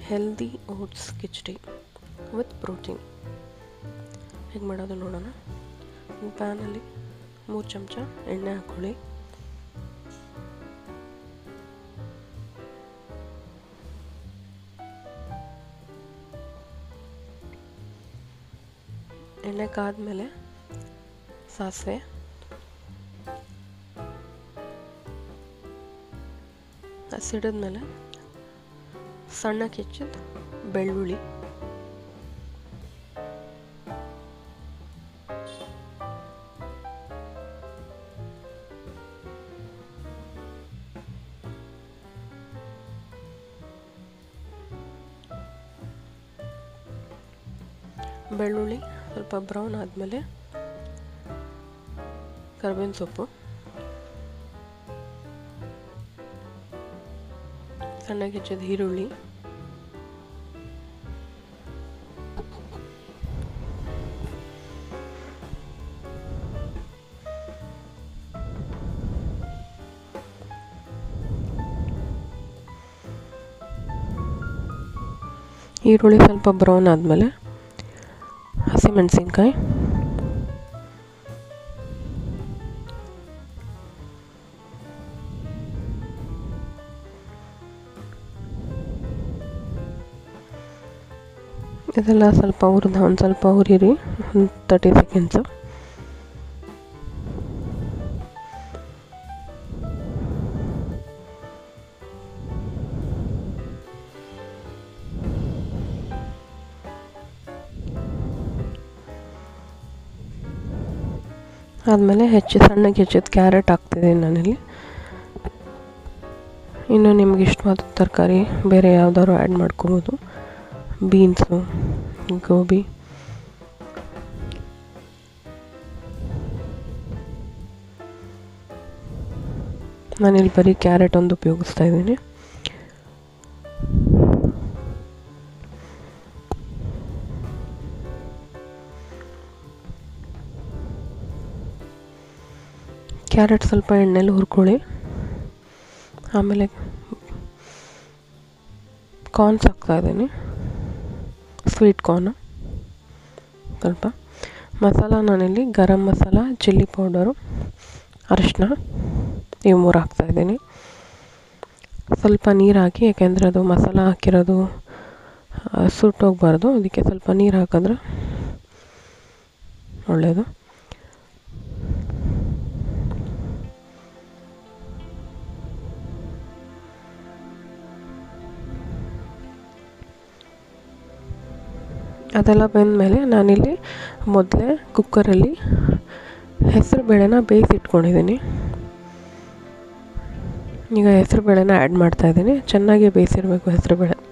healthy oats khichdi with protein ಹೇಗೆ ಮಾಡೋದು ನೋಡೋಣ ಒಂದು ಪ್ಯಾನಲ್ಲಿ ಮೂರು ಚಮಚ ಎಣ್ಣೆ ಹಾಕ್ಕೊಳ್ಳಿ ಎಣ್ಣೆ ಕಾದ್ಮೇಲೆ ಸಾಸಿವೆ ಸಿಡಿದ್ಮೇಲೆ ಸಣ್ಣಕ್ಕೆ ಹೆಚ್ಚಿದ ಬೆಳ್ಳುಳ್ಳಿ ಬೆಳ್ಳುಳ್ಳಿ ಸ್ವಲ್ಪ ಬ್ರೌನ್ ಆದಮೇಲೆ ಕರ್ಬೇವಿನ ಸೊಪ್ಪು ಸಣ್ಣಗೆ ಹೆಚ್ಚಿದ ಈರುಳ್ಳಿ ಈರುಳ್ಳಿ ಸ್ವಲ್ಪ ಬ್ರೌನ್ ಆದಮೇಲೆ ಹಸಿಮೆಣಸಿನ್ಕಾಯಿ ಇದೆಲ್ಲ ಸ್ವಲ್ಪ ಹುರಿದ ಒಂದು ಸ್ವಲ್ಪ ಹುರಿರಿ ಒಂದು ತರ್ಟಿ ಸೆಕೆಂಡ್ಸು ಆದಮೇಲೆ ಹೆಚ್ಚು ಸಣ್ಣಗೆ ಹೆಚ್ಚಿದ ಕ್ಯಾರೆಟ್ ಹಾಕ್ತಿದ್ದೀನಿ ನಾನಿಲ್ಲಿ ಇನ್ನು ನಿಮ್ಗೆ ಇಷ್ಟವಾದ ತರಕಾರಿ ಬೇರೆ ಯಾವ್ದಾದ್ರು ಆ್ಯಡ್ ಮಾಡ್ಕೊಬೋದು ಬೀನ್ಸು ಗೋಬಿ ನಾನಿಲ್ಲಿ ಬರೀ ಕ್ಯಾರೆಟ್ ಒಂದು ಉಪಯೋಗಿಸ್ತಾ ಇದ್ದೀನಿ ಕ್ಯಾರೆಟ್ ಸ್ವಲ್ಪ ಎಣ್ಣೆಲಿ ಹುರ್ಕೊಳ್ಳಿ ಆಮೇಲೆ ಕಾರ್ನ್ಸ್ ಹಾಕ್ತಾ ಇದ್ದೀನಿ ಸ್ವೀಟ್ ಕಾರ್ನು ಸ್ವಲ್ಪ ಮಸಾಲ ನಾನಿಲ್ಲಿ ಗರಂ ಮಸಾಲ ಚಿಲ್ಲಿ ಪೌಡರು ಅರಿಶಿನ ಇವು ಮೂರು ಹಾಕ್ತಾಯಿದ್ದೀನಿ ಸ್ವಲ್ಪ ನೀರು ಹಾಕಿ ಯಾಕೆಂದರೆ ಅದು ಮಸಾಲ ಹಾಕಿರೋದು ಸುಟ್ಟೋಗ್ಬಾರ್ದು ಅದಕ್ಕೆ ಸ್ವಲ್ಪ ನೀರು ಹಾಕಿದ್ರೆ ಒಳ್ಳೆಯದು ಅದೆಲ್ಲ ಬೆಂದಮೇಲೆ ನಾನಿಲ್ಲಿ ಮೊದಲೇ ಕುಕ್ಕರಲ್ಲಿ ಹೆಸರು ಬೇಳೆನ ಬೇಯಿಸಿಟ್ಕೊಂಡಿದ್ದೀನಿ ಈಗ ಹೆಸರು ಬೇಳೆನ ಆ್ಯಡ್ ಮಾಡ್ತಾಯಿದ್ದೀನಿ ಚೆನ್ನಾಗಿ ಬೇಯಿಸಿರಬೇಕು ಹೆಸರು ಬೇಳೆ